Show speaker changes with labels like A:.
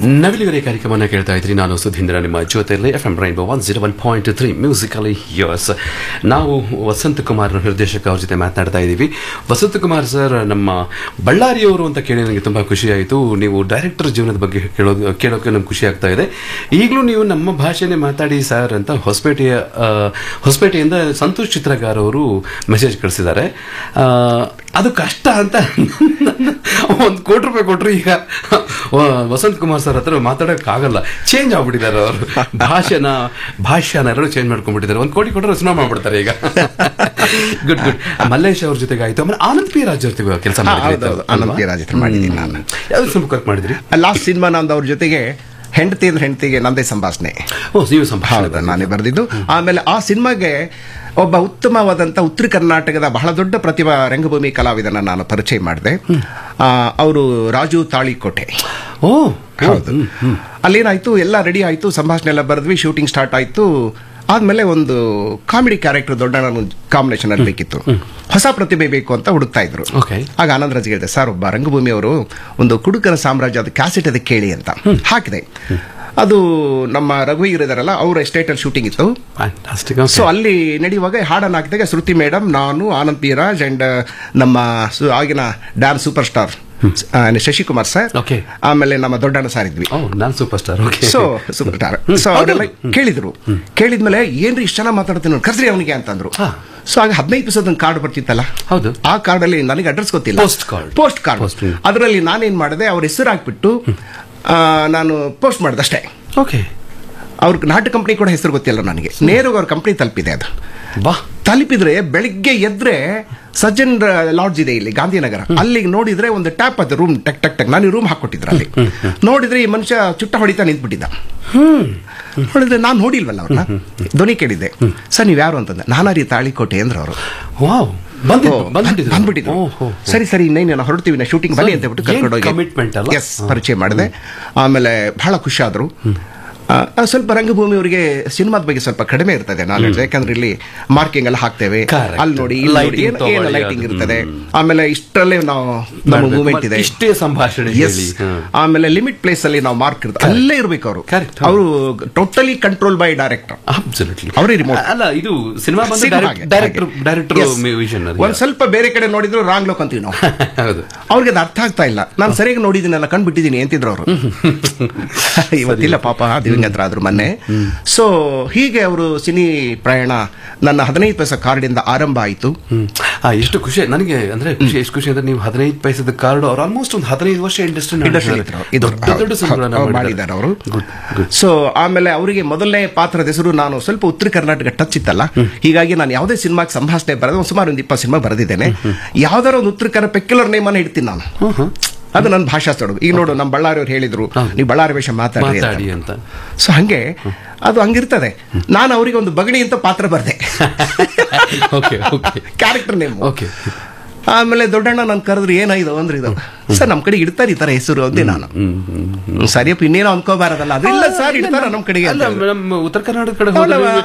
A: ನವಿಲುಗರೆ ಕಾರ್ಯಕ್ರಮವನ್ನು ಕೇಳ್ತಾ ಇದ್ರಿ ನಾನು ಸುಧೀಂದ್ರ ನಿಮ್ಮ ಜೊತೆಯಲ್ಲಿ F M rainbow one zero one point three musically yours ನಾವು ವಸಂತ ಕುಮಾರ್ ನಿರ್ದೇಶಕ ಅವ್ರ ಜೊತೆ ಮಾತನಾಡ್ತಾ ಇದ್ದೀವಿ ವಸಂತ ಕುಮಾರ್ ಸರ್ ನಮ್ಮ ಬಳ್ಳಾರಿಯವರು ಅಂತ ಕೇಳಿ ನನಗೆ ತುಂಬ ಖುಷಿಯಾಯಿತು ನೀವು ಡೈರೆಕ್ಟರ್ ಜೀವನದ ಬಗ್ಗೆ ಕೇಳೋದು ಕೇಳೋಕೆ ನಮ್ಗೆ ಖುಷಿ ಆಗ್ತಾ ಇದೆ ಈಗಲೂ ನೀವು ನಮ್ಮ ಭಾಷೆನೇ ಮಾತಾಡಿ ಸರ್ ಅಂತ ಹೊಸಪೇಟೆಯ ಆ, ಹೊಸಪೇಟೆಯಿಂದ ಸಂತೋಷ್ ಚಿತ್ರಗಾರ್ ಅವರು ಮೆಸೇಜ್ ಕಳಿಸಿದ್ದಾರೆ ಆ, ಅದು ಕಷ್ಟ ಅಂತ ಒಂದು ಕೋಟಿ ರೂಪಾಯಿ ಕೊಟ್ಟರು ಈಗ ವ- ವಸಂತ್ ಕುಮಾರ್ ಸರ್ ಹತ್ರ ಮಾತಾಡೋಕ್ಕಾಗಲ್ಲ ಚೇಂಜ್ ಆಗ್ಬಿಟ್ಟಿದ್ದಾರೆ ಅವರು ಭಾಷೆನ ಭಾಷ್ಯನ ಎರಡು ಚೇಂಜ್ ಮಾಡ್ಕೊಂಡ್ಬಿಟ್ಟಿದ್ದಾರೆ ಒಂದು ಕೋಟಿ ಕೊಟ್ಟರೆ ಸಿನಿಮಾ ಮಾಡ್ಬಿಡ್ತಾರೆ ಈಗ ಗುಡ್ ಗುಡ್ ಮಲ್ಲೇಶ್ ಅವ್ರ ಜೊತೆಗೆ ಆಯ್ತು ಆಮೇಲೆ ಆನಂದ್ ಪಿ ರಾಜ್ ಜೊತೆಗೆ ಕೆಲಸ
B: ಹಾ, ಹೌದೌದು. ಆನಂದ್ ಪಿ ರಾಜ್ ಹತ್ರ ಮಾಡಿದ್ದೀನಿ ನಾನು.
A: ಯಾವ್ದು ಸಿನಿಮಾ ವರ್ಕ್ ಮಾಡಿದ್ರಿ
B: ಲಾಸ್ಟ್ ಸಿನಿಮಾ ನಂದು ಅವ್ರ ಜೊತೆಗೆ ಹೆಂಡತಿ ಅಂದ್ರೆ ಹೆಂಡತಿಗೆ ನಂದೇ ಸಂಭಾಷಣೆ
A: ಓ ನೀವು ಸಂಭಾಷಣೆ
B: ಹೌದು ನಾನೇ ಬರೆದಿದ್ದು ಆಮೇಲೆ ಆ ಸಿನಿಮಾಗೆ ಒಬ್ಬ ಉತ್ತಮವಾದಂತ ಉತ್ತರ ಕರ್ನಾಟಕದ ಬಹಳ ದೊಡ್ಡ ಪ್ರತಿಭಾ ರಂಗಭೂಮಿ ಕಲಾವಿದನ ನಾನು ಪರಿಚಯ ಮಾಡಿದೆ ಅವರು ರಾಜು ತಾಳಿಕೋಟೆ
A: ಓ
B: ಹೌದು ಅಲ್ಲೇನಾಯ್ತು ಎಲ್ಲ ರೆಡಿ ಆಯ್ತು ಸಂಭಾಷಣೆ ಎಲ್ಲ ಬರೆದ್ವಿ ಶೂಟಿಂಗ್ ಸ್ಟಾರ್ಟ್ ಆಯ್ತು ಆದ್ಮೇಲೆ ಒಂದು ಕಾಮಿಡಿ ಕ್ಯಾರೆಕ್ಟರ್ ದೊಡ್ಡ ಕಾಂಬಿನೇಷನ್ ಅಲ್ಲಿ ಬೇಕಿತ್ತು ಹೊಸ ಪ್ರತಿಭೆ ಬೇಕು ಅಂತ ಹುಡುಕ್ತಾ ಇದ್ರು
A: ಓಕೆ
B: ಆಗ ಆನಂದ್ ರಾಜ್ ಹೇಳಿದೆ ಸರ್ ಒಬ್ಬ ರಂಗಭೂಮಿ ಅವರು ಒಂದು ಕುಡುಕನ ಸಾಮ್ರಾಜ್ಯ ಅದು ಕ್ಯಾಸೆಟ್ ಅದಕ್ಕೆ ಕೇಳಿ ಅಂತ ಹಾಕಿದೆ ಅದು ನಮ್ಮ ರಘುವೀರ್ ಇದಾರಲ್ಲ ಅವ್ರ ಎಸ್ಟೇಟ್ ಅಲ್ಲಿ ಶೂಟಿಂಗ್ ಇತ್ತು
A: ಫ್ಯಾಂಟಾಸ್ಟಿಕ್
B: ಸೊ ಅಲ್ಲಿ ನಡೆಯುವಾಗ ಹಾಡನ್ನು ಹಾಕಿದಾಗ ಶ್ರುತಿ ಮೇಡಮ್ ನಾನು ಆನಂದ್ ಪಿ ರಾಜ್ ಅಂಡ್ ನಮ್ಮ ಸು- ಆಗಿನ dance superstar Shashikumar sir
A: Okay.
B: ಆಮೇಲೆ ನಮ್ಮ ದೊಡ್ಡಣ್ಣ ಸರ್ ಇದ್ವಿ
A: ಓ ನಾನು superstar okay
B: so superstar so ಅವರೆಲ್ಲ ಕೇಳಿದ್ರು ಕೇಳಿದ್ಮೇಲೆ ಏನ್ರಿ ಇಷ್ಟು ಚೆನ್ನಾಗಿ ಮಾತಾಡ್ತೀನಿ ನೋಡಿ ಕರ್ಸ್ರಿ ಅವನಿಗೆ ಅಂತಂದ್ರು
A: ಹಾ.
B: ಸೊ ಆಗ ಹದಿನೈದು ದಿವಸದ ಕಾರ್ಡ್ ಬರ್ತಿತ್ತಲ್ಲ
A: ಹೌದು
B: ಆ ಕಾರ್ಡ್ ಅಲ್ಲಿ ನನಗೆ ಅಡ್ರೆಸ್ ಗೊತ್ತಿಲ್ಲ
A: Post card.
B: Post card
A: Post, ಹ್ಮ್.
B: ಅದರಲ್ಲಿ ನಾನೇನ್ ಮಾಡಿದೆ ಅವ್ರ ಹೆಸರು ಹಾಕ್ಬಿಟ್ಟು ಆ, ನಾನು ಪೋಸ್ಟ್ ಮಾಡಿದೆ ಅಷ್ಟೇ
A: ಓಕೆ
B: ಅವ್ರ ನಾಟಕ ಕಂಪ್ನಿ ಕೂಡ ಹೆಸರು ಗೊತ್ತಿಲ್ಲ ನನಗೆ ನೇರವಾಗಿ ಅವ್ರ ಕಂಪ್ನಿ ತಲುಪಿದೆ ಅದು
A: ಬಾ
B: ತಲುಪಿದ್ರೆ ಬೆಳಿಗ್ಗೆ ಎದ್ರೆ ಸಜ್ಜನ್ ಲಾಡ್ಜ್ ಇದೆ ಇಲ್ಲಿ ಗಾಂಧಿನಗರ ಅಲ್ಲಿಗೆ ನೋಡಿದ್ರೆ ಒಂದು ಟ್ಯಾಪ್ ಅದು ರೂಮ್ ಟಕ್ ಟಕ್ ಟಕ್ ನಾನು ರೂಮ್ ಹಾಕೊಟ್ಟಿದ್ರ ಅಲ್ಲಿ ನೋಡಿದ್ರೆ ಈ ಮನುಷ್ಯ ಚುಟ್ಟ ಹೊಡಿತಾ ನಿಂತ್ಬಿಟ್ಟಿದ್ದ ನೋಡಿದ್ರೆ ನಾನು ನೋಡಿಲ್ವಲ್ಲ ಅವ್ರನ್ನ ಧ್ವನಿ ಕೇಳಿದ್ದೆ ಸರ್ ನೀವ್ ಯಾರು ಅಂತಂದೆ ನಾನಾರಿ ತಾಳಿಕೋಟೆ ಅಂದ್ರೆ ಅವರು
A: ವಾವ್ ಬಂದಿದ್ದು ಬಂದ್ಬಿಟ್ಟಿದ್ರು
B: ಬಂದ್ಬಿಟ್ಟಿದ್ರು
A: ಓ, ಹೋ, ಹೋ.
B: ಸರಿ ಸರಿ ಇನ್ನೇನು ನಾವು ಹೊರಡ್ತೀವಿ ನಾ ಶೂಟಿಂಗ್ ಬನ್ನಿ ಅಂತ ಹೇಳ್ಬಿಟ್ಟು
A: ಏನ್
B: ಕರ್ಕೊಂಡು
A: commitment ಅಲ್ಲ?
B: ಎಸ್ ಪರಿಚಯ ಮಾಡಿದೆ ಆಮೇಲೆ ಬಹಳ ಖುಷಿ ಆದ್ರು ಆ, ಆ, ಸ್ವಲ್ಪ ರಂಗಭೂಮಿ ಅವರಿಗೆ ಸಿನಿಮಾದ ಬಗ್ಗೆ ಸ್ವಲ್ಪ ಕಡಿಮೆ ಇರ್ತದೆ ನಾಲೆಡ್ಜ್ ಯಾಕಂದ್ರೆ ಇಲ್ಲಿ ಮಾರ್ಕಿಂಗ್ ಎಲ್ಲ ಹಾಕ್ತೇವೆ
A: Correct.
B: ಅಲ್ಲಿ ನೋಡಿ ಇಲ್ಲಿ ನೋಡಿ
A: Lighting
B: ಏನು
A: ತಗೊಳ್ಳಿ,
B: ಲೈಟಿಂಗ್
A: ಅದು,
B: ಇರ್ತದೆ ಆಮೇಲೆ ಇಷ್ಟರಲ್ಲೇ ನಾವು ನಮ್ಮ
A: ಮಾಡ್ಬೇಕು.
B: ಮೂವ್ಮೆಂಟ್
A: ಮತ್ತೆ
B: ಇದೆ
A: ಇಷ್ಟೇ ಸಂಭಾಷಣೆ
B: ಎಸ್
A: ಹೇಳಿ ಹಾ.
B: ಆಮೇಲೆ ಲಿಮಿಟ್ ಪ್ಲೇಸ್ ಅಲ್ಲಿ ನಾವು ಮಾರ್ಕ್ ಇರ್ತದೆ ಅಲ್ಲೇ ಇರ್ಬೇಕು ಅವರು
A: Correct.
B: ಅವರು totally control by director
A: absolutely
B: ಅವರೇ remote.
A: ಅಲ್ಲ ಇದು ಸಿನಿಮಾ ಬಂದು
B: ಸಿನಿಮಾಗೆ,
A: ಡೈರೆಕ್ಟರ್
B: ಹಾಗೆ.
A: Director
B: Yes.
A: ವಿಷನ್
B: ಒಂದ್ ಸ್ವಲ್ಪ ಬೇರೆ ಕಡೆ ನೋಡಿದ್ರು ರಾಂಗ್ ಲೋಕ್ ಅಂತೀವಿ ನಾವು
A: ಹೌದು
B: ಅವ್ರಿಗೆ ಅದು ಅರ್ಥ ಆಗ್ತಾ ಇಲ್ಲ ನಾನು ಸರಿಯಾಗಿ ನೋಡಿದ್ದೀನಲ್ಲ ಕಂಡ್ಬಿಟ್ಟಿದ್ದೀನಿ ಅಂತಿದ್ರು ಅವರು ಇವತ್ತಿಲ್ಲ ಪಾಪ ದಿವಂಗತರ ಆದ್ರು ಮೊನ್ನೆ ಸೊ ಹೀಗೆ ಅವರು ಸಿನಿ ಪ್ರಯಾಣ ನನ್ನ ಹದಿನೈದು ಪೈಸಾ ಕಾರ್ಡಿಂದ ಆರಂಭ ಆಯಿತು
A: ಹ್ಮ್. ಆ, ಎಷ್ಟು ಖುಷಿ ನನಗೆ ಅಂದ್ರೆ ಖುಷಿ ಎಷ್ಟು ಖುಷಿ ಅಂದ್ರೆ ನೀವು ಹದಿನೈದು ಪೈಸದ ಕಾರ್ಡ್ ಅವ್ರು ಆಲ್ಮೋಸ್ಟ್ ಒಂದು ಹದಿನೈದು ವರ್ಷ ಇಂಡಸ್ಟ್ರಿ
B: Industry ಇದ್ರು ಅವ್ರು. ಇದು
A: ದೊಡ್ಡ ದೊಡ್ಡ ಸಿನಿಮಾಗಳನ್ನ
B: ಹೌದು,
A: ಮಾಡಿದ್ದಾರೆ
B: ಮಾಡಿದ್ದಾರೆ ಅವರು
A: ಗುಡ್ ಗುಡ್
B: ಸೊ ಆಮೇಲೆ ಅವರಿಗೆ ಮೊದಲನೇ ಪಾತ್ರದ ಹೆಸರು ನಾನು ಸ್ವಲ್ಪ ಉತ್ತರ ಕರ್ನಾಟಕ ಟಚ್ ಇತ್ತಲ್ಲ ಹೀಗಾಗಿ ನಾನು ಯಾವುದೇ ಸಿನಿಮಾಗೆ ಸಂಭಾಷಣೆ ಬರೆದು ಒಂದು ಸುಮಾರು ಒಂದು ಇಪ್ಪತ್ತು ಸಿನಿಮಾ ಬರೆದಿದ್ದೇನೆ ಯಾವ್ದಾರ ಒಂದು ಉತ್ತರ ಕನ್ನಡ ಪೆಕ್ಯುಲರ್ ನೇಮ್ ಅನ್ನ ಇಡ್ತೀನಿ ನಾನು ಅದು ನನ್ನ ಭಾಷಾ ಸ್ಥಳ ಈಗ ನೋಡು ನಮ್ಮ ಬಳ್ಳಾರಿ ಅವ್ರು ಹೇಳಿದ್ರು ನೀವು ಬಳ್ಳಾರಿ ವೇಷ ಮಾತಾಡಿ ಅಂತ.
A: ಮಾತಾಡಿ ಅಂತ
B: ಸೊ ಹಂಗೆ ಅದು ಹಂಗಿರ್ತದೆ ನಾನು ಅವರಿಗೆ ಒಂದು ಬಗಣಿ ಅಂತ ಪಾತ್ರ ಬರ್ದೆ
A: okay okay
B: character name
A: okay
B: ಆಮೇಲೆ ದೊಡ್ಡಣ್ಣ ನಾನು ಕರೆದ್ರು ಏನಾಯ್ತು ಅಂದ್ರೆ ಇದು ಸರ್ ನಮ್ಮ ಕಡೆ ಇಡ್ತಾರೆ ಈ ತರ ಹೆಸರು ಅಂದೆ ನಾನು ಸರಿಯಪ್ಪ ಇನ್ನೇನೋ ಅನ್ಕೋಬಾರದಲ್ಲ ಅದಿಲ್ಲ ಸರ್ ಇಡ್ತಾರ ನಮ್ಮ ಕಡೆಗೆ
A: ಅಲ್ಲ
B: ಅಂತ ಹೇಳಿದ್ರು.
A: ನಮ್ಮ ಉತ್ತರ ಕರ್ನಾಟಕ ಕಡೆ
B: ಅಲ್ಲ,
A: ಹೋದ್ರೆ